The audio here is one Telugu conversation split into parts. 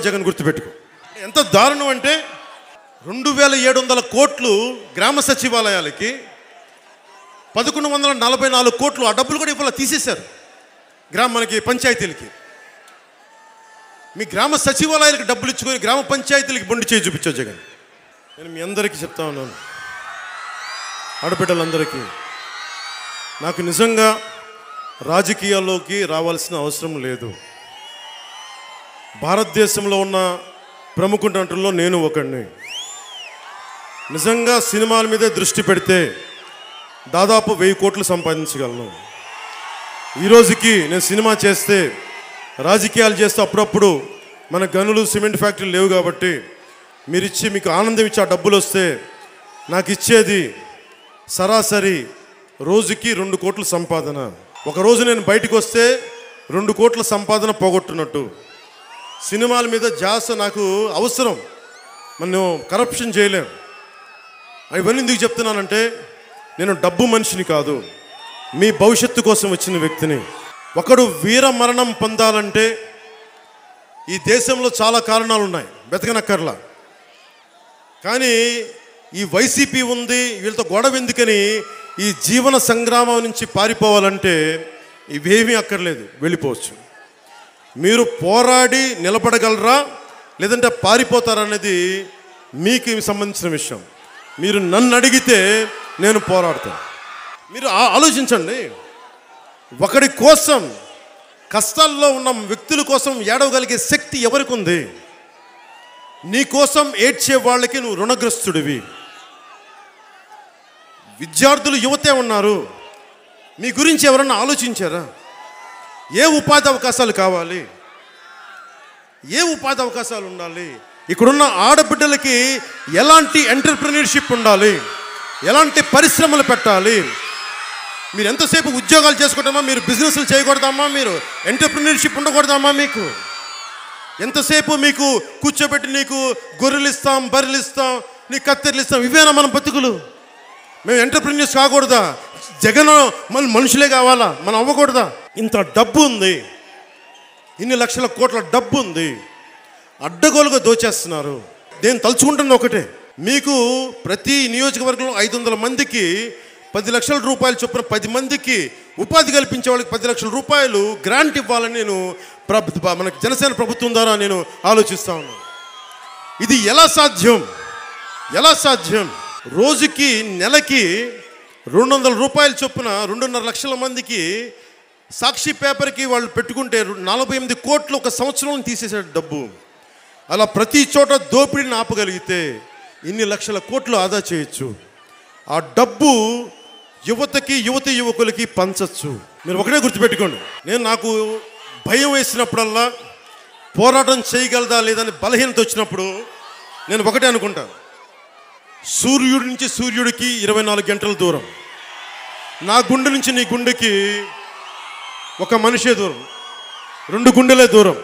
జగన్ గుర్తుపెట్టుకో ఎంత దారుణం అంటే రెండు వేల ఏడు వందల కోట్లు గ్రామ సచివాలయాలకి పదకొండు వందల నలభై నాలుగు కోట్లు ఆ డబ్బులు కూడా ఇవాళ తీసేశారు గ్రామ మనకి పంచాయతీలకి మీ గ్రామ సచివాలయాలకు డబ్బులు ఇచ్చుకొని గ్రామ పంచాయతీలకి బొండి చేయి చూపించావు జగన్ నేను మీ అందరికీ చెప్తా ఉన్నాను ఆడబిడ్డలందరికీ నాకు నిజంగా రాజకీయాల్లోకి రావాల్సిన అవసరం లేదు భారతదేశంలో ఉన్న ప్రముఖ నటుల్లో నేను ఒకడిని నిజంగా సినిమాల మీదే దృష్టి పెడితే దాదాపు వెయ్యి కోట్లు సంపాదించగలను ఈ రోజుకి నేను సినిమా చేస్తే రాజకీయాలు చేస్తే అప్పుడప్పుడు మన గనులు సిమెంట్ ఫ్యాక్టరీలు లేవు కాబట్టి మీరు ఇచ్చి మీకు ఆనందం ఇచ్చి ఆ డబ్బులు వస్తే నాకు ఇచ్చేది సరాసరి రోజుకి రెండు కోట్ల సంపాదన ఒక రోజు నేను బయటకు వస్తే రెండు కోట్ల సంపాదన పోగొట్టున్నట్టు సినిమాల మీద జాస నాకు అవసరం మనం కరప్షన్ చేయలేం ఇవన్నీ ఎందుకు చెప్తున్నానంటే నేను డబ్బు మనిషిని కాదు మీ భవిష్యత్తు కోసం వచ్చిన వ్యక్తిని ఒకడు వీర మరణం పొందాలంటే ఈ దేశంలో చాలా కారణాలు ఉన్నాయి వెతకనక్కర్లా కానీ ఈ వైసీపీ ఉంది వీళ్ళతో గొడవ ఎందుకని ఈ జీవన సంగ్రామం నుంచి పారిపోవాలంటే ఇవేమీ అక్కర్లేదు వెళ్ళిపోవచ్చు మీరు పోరాడి నిలబడగలరా లేదంటే పారిపోతారనేది మీకు సంబంధించిన విషయం మీరు నన్ను అడిగితే నేను పోరాడతాను మీరు ఆ- ఆలోచించండి ఒకడి కోసం కష్టాల్లో ఉన్న వ్యక్తుల కోసం ఏడవగలిగే శక్తి ఎవరికి ఉంది నీ కోసం ఏడ్చే వాళ్ళకి నువ్వు రుణగ్రస్తుడివి విద్యార్థులు యువతే ఉన్నారు మీ గురించి ఎవరన్నా ఆలోచించారా ఏ ఉపాధి అవకాశాలు కావాలి ఏ ఉపాధి అవకాశాలు ఉండాలి ఇక్కడున్న ఆడబిడ్డలకి ఎలాంటి ఎంటర్ప్రినర్షిప్ ఉండాలి ఎలాంటి పరిశ్రమలు పెట్టాలి మీరు ఎంతసేపు ఉద్యోగాలు చేసుకుంటామా మీరు బిజినెస్లు చేయకూడదమ్మా మీరు ఎంటర్ప్రినర్షిప్ ఉండకూడదమ్మా మీకు ఎంతసేపు మీకు కూర్చోబెట్టి నీకు గొర్రెలు ఇస్తాం బర్రెలు ఇస్తాం నీకు కత్తెరలు ఇస్తాం ఇవేనా మన బతుకులు మేము ఎంటర్ప్రిన్యూర్స్ కాకూడదా జగన్ మన మనుషులే కావాలా మనం అవ్వకూడదా ఇంత డబ్బు ఉంది ఇన్ని లక్షల కోట్ల డబ్బు ఉంది అడ్డగోలుగా దోచేస్తున్నారు నేను తలుచుకుంటున్న ఒకటే మీకు ప్రతి నియోజకవర్గంలో ఐదు వందల మందికి పది లక్షల రూపాయలు చొప్పున పది మందికి ఉపాధి కల్పించే వాళ్ళకి పది లక్షల రూపాయలు గ్రాంట్ ఇవ్వాలని నేను ప్రభు మనకి జనసేన ప్రభుత్వం ద్వారా నేను ఆలోచిస్తా ఉన్నాను ఇది ఎలా సాధ్యం ఎలా సాధ్యం రోజుకి నెలకి రెండు వందల రూపాయల చొప్పున రెండున్నర లక్షల మందికి సాక్షి పేపర్కి వాళ్ళు పెట్టుకుంటే రు- నలభై ఎనిమిది కోట్లు ఒక సంవత్సరం తీసేసాడు డబ్బు అలా ప్రతి చోట దోపిడీని ఆపగలిగితే ఇన్ని లక్షల కోట్లు ఆదా చేయొచ్చు ఆ డబ్బు యువతకి యువతి యువకులకి పంచచ్చు మీరు ఒకటే గుర్తుపెట్టుకోండి నేను నాకు భయం వేసినప్పుడల్లా పోరాటం చేయగలదా లేదని బలహీనత వచ్చినప్పుడు నేను ఒకటే అనుకుంటాను సూర్యుడి నుంచి సూర్యుడికి ఇరవై నాలుగు గంటల దూరం నా గుండె నుంచి నీ గుండెకి ఒక మనిషే దూరం రెండు గుండెలే దూరం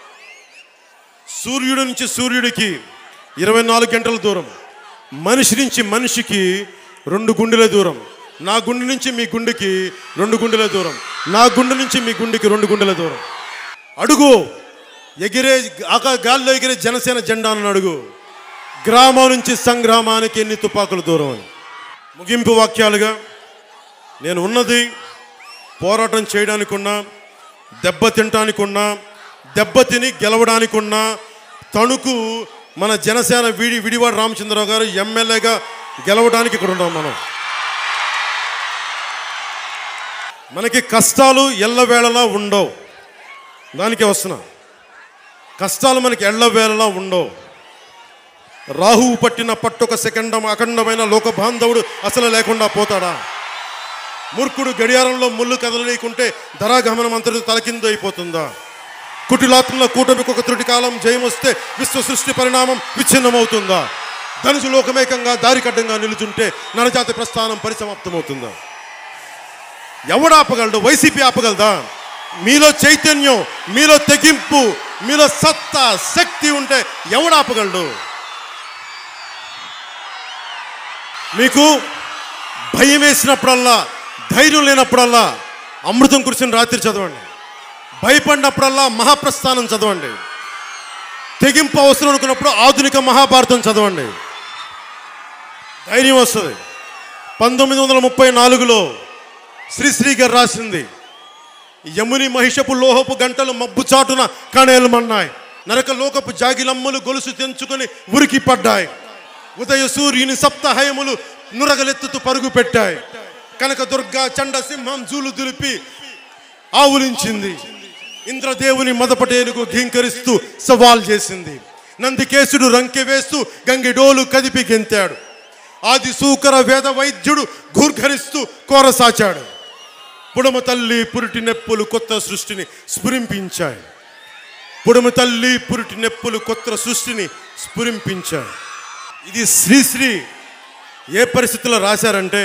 సూర్యుడి నుంచి సూర్యుడికి ఇరవై నాలుగు గంటల దూరం మనిషి నుంచి మనిషికి రెండు గుండెల దూరం నా గుండె నుంచి మీ గుండెకి రెండు గుండెల దూరం నా గుండె నుంచి మీ గుండెకి రెండు గుండెల దూరం అడుగు ఎగిరే ఆకా గాల్లో ఎగిరే జనసేన జెండాను అడుగు గ్రామం నుంచి సంగ్రామానికి ఎన్ని తుపాకుల దూరం అని ముగింపు వాక్యాలుగా నేను ఉన్నది పోరాటం చేయడానికి ఉన్నా దెబ్బ తినటానికి ఉన్నా దెబ్బతిని గెలవడానికి ఉన్నా తణుకు మన జనసేన విడి విడివాడ రామచంద్రరావు గారు ఎమ్మెల్యేగా గెలవడానికి ఇక్కడ ఉన్నాం మనం మనకి కష్టాలు ఎల్లవేళలా ఉండవు దానికే వస్తున్నా కష్టాలు మనకి ఎల్లవేళలా ఉండవు రాహువు పట్టిన పట్టొక సెకండం అఖండమైన లోక బాంధవుడు అసలు లేకుండా పోతాడా మూర్ఖుడు గడియారంలో ముళ్ళు కదలనీయకుంటే ధరాగమనం అంతటి తలకిందు అయిపోతుందా కుటిలాత్మల కూటమికి ఒక త్రుటి కాలం జయం వస్తే విశ్వ సృష్టి పరిణామం విచ్ఛిన్నమవుతుందా ధనుసు లోకమేకంగా దారికడ్డంగా నిలుచుంటే నరజాతి ప్రస్థానం పరిసమాప్తమవుతుందా ఎవడు ఆపగలడు వైసీపీ ఆపగలదా మీలో చైతన్యం మీలో తెగింపు మీలో సత్తా శక్తి ఉంటే ఎవడు ఆపగలడు మీకు భయం వేసినప్పుడల్లా ధైర్యం లేనప్పుడల్లా అమృతం కురిసిన రాత్రి చదవండి భయపడినప్పుడల్లా మహాప్రస్థానం చదవండి తెగింపు అవసరం అనుకున్నప్పుడు ఆధునిక మహాభారతం చదవండి ధైర్యం వస్తుంది పంతొమ్మిది వందల ముప్పై నాలుగులో శ్రీశ్రీ గారు రాసింది యముని మహిషపు లోహపు గంటలు మబ్బు చాటున కణేలమన్నాయి నరక లోకపు జాగిలమ్మలు గొలుసు తెంచుకొని ఉరికి పడ్డాయి ఉదయ సూర్యుని సప్తహయములు నురగలెత్తుతూ పరుగు పెట్టాయి కనక దుర్గా చండ సింహం జూలు దులిపి ఆవులించింది ఇంద్రదేవుని మొదపటేనుగు ఘీంకరిస్తూ సవాల్ చేసింది నందికేశుడు రంకె వేస్తూ గంగిడోలు కదిపి గెంతాడు ఆది సూకర వేద వైద్యుడు ఘూర్ఘరిస్తూ కోరసాచాడు పుడమ తల్లి పురిటి నెప్పులు కొత్త సృష్టిని స్ఫురింపించాయి పుడమ తల్లి పురిటి నెప్పులు కొత్త సృష్టిని స్ఫురింపించాయి ఇది శ్రీశ్రీ ఏ పరిస్థితిలో రాశారంటే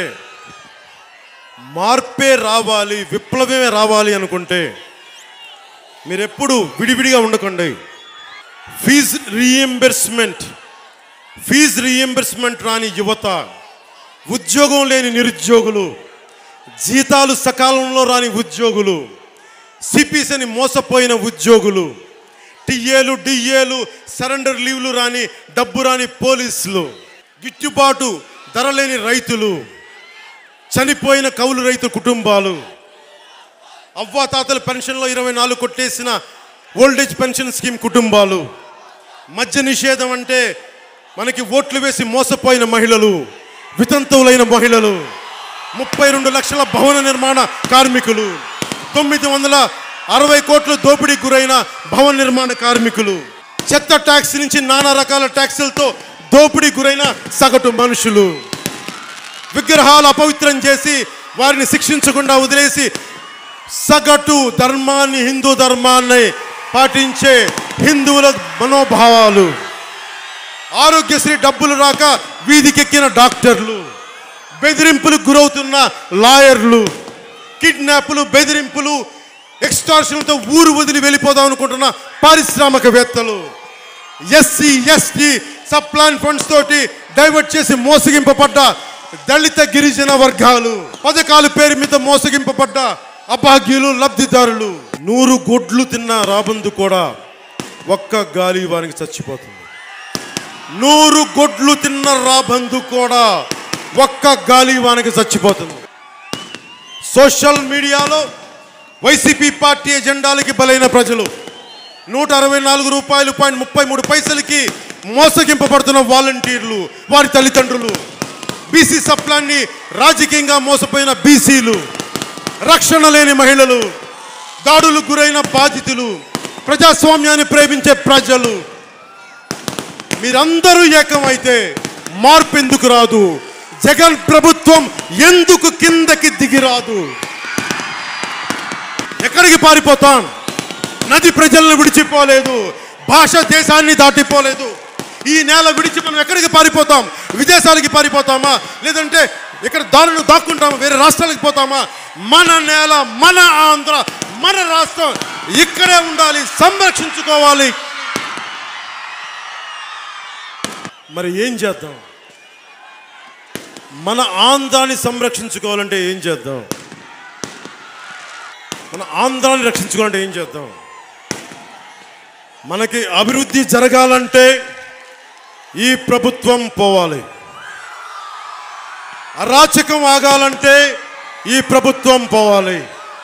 మార్పే రావాలి విప్లవమే రావాలి అనుకుంటే మీరు ఎప్పుడు విడివిడిగా ఉండకండి ఫీజు రీఎంబర్స్మెంట్ ఫీజు రీఎంబర్స్మెంట్ రాని యువత ఉద్యోగం లేని నిరుద్యోగులు జీతాలు సకాలంలో రాని ఉద్యోగులు సిపిస్ అని మోసపోయిన ఉద్యోగులు టిఏలు డిఏలు సరెండర్ లీవ్లు రాని డబ్బు రాని పోలీసులు గిట్టుబాటు ధర లేని రైతులు చనిపోయిన కౌలు రైతు కుటుంబాలు అవ్వాతాతల పెన్షన్లో ఇరవై నాలుగు కొట్టేసిన ఓల్డేజ్ పెన్షన్ స్కీమ్ కుటుంబాలు మద్య నిషేధం అంటే మనకి ఓట్లు వేసి మోసపోయిన మహిళలు వితంతువులైన మహిళలు ముప్పై రెండు లక్షల భవన నిర్మాణ కార్మికులు తొమ్మిది వందల అరవై కోట్ల దోపిడీకి గురైన భవన నిర్మాణ కార్మికులు చెత్త ట్యాక్స్ నుంచి నానా రకాల ట్యాక్సులతో దోపిడీ గురైన సగటు మనుషులు విగ్రహాలు అపవిత్రం చేసి వారిని శిక్షించకుండా వదిలేసి సగటు ధర్మాన్ని హిందూ ధర్మాన్ని పాటించే హిందువుల మనోభావాలు ఆరోగ్యశ్రీ డబ్బులు రాక వీధికెక్కిన డాక్టర్లు బెదిరింపులకు గురవుతున్న లాయర్లు కిడ్నాప్లు బెదిరింపులు ఎక్స్టార్షన్లతో ఊరు వదిలి వెళ్ళిపోదాం అనుకుంటున్న పారిశ్రామికవేత్తలు SC ST sub plan funds తోటి డైవర్ట్ చేసి మోసగింపబడ్డ దళిత గిరిజన వర్గాలు పథకాలు పేరు మీద మోసగింపబడ్డ అభాగ్యులు లబ్ధిదారులు నూరు గొడ్లు తిన్న రాబందు కూడా ఒక్క గాలి వానికి చచ్చిపోతుంది నూరు గొడ్లు తిన్న రాబందు కూడా ఒక్క గాలి వానికి చచ్చిపోతుంది సోషల్ మీడియాలో వైసీపీ పార్టీ ఎజెండాలకి బలైన ప్రజలు నూట అరవై నాలుగు రూపాయలు పాయింట్ ముప్పై మూడు పైసలకి మోసగింపబడుతున్న వాలంటీర్లు వారి తల్లిదండ్రులు బీసీ సప్లాన్ని రాజకీయంగా మోసపోయిన బీసీలు రక్షణ లేని మహిళలు దాడులకు గురైన బాధితులు ప్రజాస్వామ్యాన్ని ప్రేమించే ప్రజలు మీరందరూ ఏకమైతే మార్పు ఎందుకు రాదు జగన్ ప్రభుత్వం ఎందుకు కిందకి దిగిరాదు ఎక్కడికి పారిపోతాం నది ప్రజలను విడిచిపోలేదు భాష దేశాన్ని దాటిపోలేదు ఈ నేల విడిచి మనం ఎక్కడికి పారిపోతాం విదేశాలకి పారిపోతామా లేదంటే ఇక్కడ దారులు దాక్కుంటామా వేరే రాష్ట్రాలకు పోతామా మన నేల మన ఆంధ్ర మన రాష్ట్రం ఇక్కడే ఉండాలి సంరక్షించుకోవాలి మరి ఏం చేద్దాం మన ఆంధ్రాన్ని సంరక్షించుకోవాలంటే ఏం చేద్దాం మన ఆంధ్రాన్ని రక్షించుకోవాలంటే ఏం చేద్దాం మనకి అభివృద్ధి జరగాలంటే ఈ ప్రభుత్వం పోవాలి అరాచకం ఆగాలంటే ఈ ప్రభుత్వం పోవాలి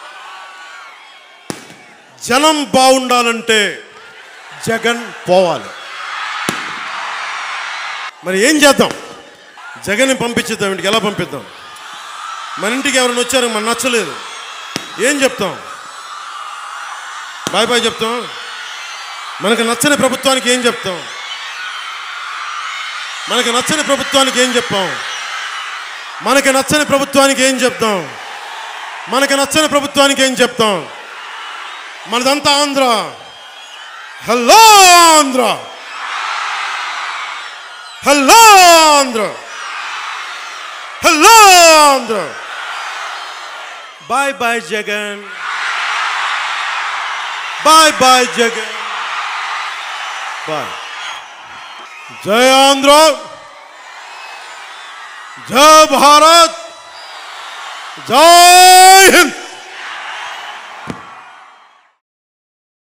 జనం బాగుండాలంటే జగన్ పోవాలి మరి ఏం చేద్దాం జగన్ని పంపించేద్దాం ఇంటికి ఎలా పంపిద్దాం మన ఇంటికి ఎవరైనా వచ్చారు మన నచ్చలేదు ఏం చెప్తాం బాయ్ బాయ్ చెప్తాం మనకు నచ్చని ప్రభుత్వానికి ఏం చెప్తాం మనకు నచ్చని ప్రభుత్వానికి ఏం చెప్పాం మనకి నచ్చని ప్రభుత్వానికి ఏం చెప్తాం మనకి నచ్చని ప్రభుత్వానికి ఏం చెప్తాం మనదంతా Andhra hello Andhra hello Andhra hello Andhra bye bye Jagan bye bye Jagan bye జై ఆంధ్ర జై భారత్ జై హింద్